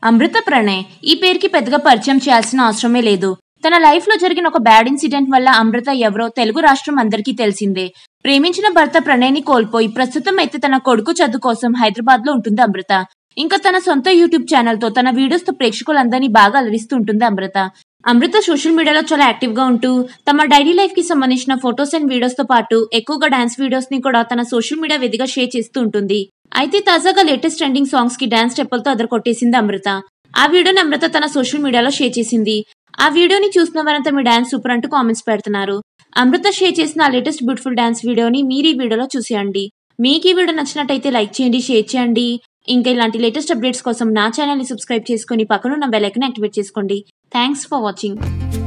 అమృత ప్రణయ్ ఈ పేరుకి పెద్దగా పరిచయం చేయాల్సిన అవసరమే లేదు తన లైఫ్ లో జరిగిన ఒక బ్యాడ్ ఇన్సిడెంట్ వల్ల అమృత ఎవరో తెలుగు రాష్ట్రం అందరికీ తెలిసిందే ప్రేమించిన భర్త ప్రణయ్ని కోల్పోయి ప్రస్తుతం అయితే తన కొడుకు చదువు కోసం హైదరాబాద్ లో ఉంటుంది అమృత ఇంకా తన సొంత యూట్యూబ్ ఛానల్ తో తన వీడియోస్ తో ప్రేక్షకులందరినీ బాగా అలరిస్తూ ఉంటుంది అమృత అమృత సోషల్ మీడియాలో చాలా యాక్టివ్ గా ఉంటూ తమ డైలీ లైఫ్ కి సంబంధించిన ఫొటోస్ అండ్ వీడియోస్ తో పాటు ఎక్కువగా డాన్స్ వీడియోస్ ని కూడా తన సోషల్ మీడియా వేదిగా షేర్ చేస్తూ ఉంటుంది అయితే తాజాగా లేటెస్ట్ ట్రెండింగ్ సాంగ్స్ కి డాన్స్ స్టెప్పులతో అదర కొట్టేసింది అమృత ఆ వీడియోని అమృత తన సోషల్ మీడియాలో షేర్ చేసింది ఆ వీడియోని చూసిన వారంతా మీ డాన్స్ సూపర్ అంటూ కామెంట్స్ పెడుతున్నారు అమృత షేర్ చేసిన ఆ లేటెస్ట్ బ్యూటిఫుల్ డాన్స్ వీడియోని మీరు ఈ వీడియోలో చూసేయండి మీకు ఈ వీడియో నచ్చినట్టయితే లైక్ చేయండి షేర్ చేయండి ఇంకా ఇలాంటి లేటెస్ట్ అప్డేట్స్ కోసం నా ఛానల్ ని సబ్స్క్రైబ్ చేసుకొని పక్కనున్న బెల్ ఐకన్ యాక్టివేట్ చేసుకోండి థ్యాంక్స్ ఫర్ వాచింగ్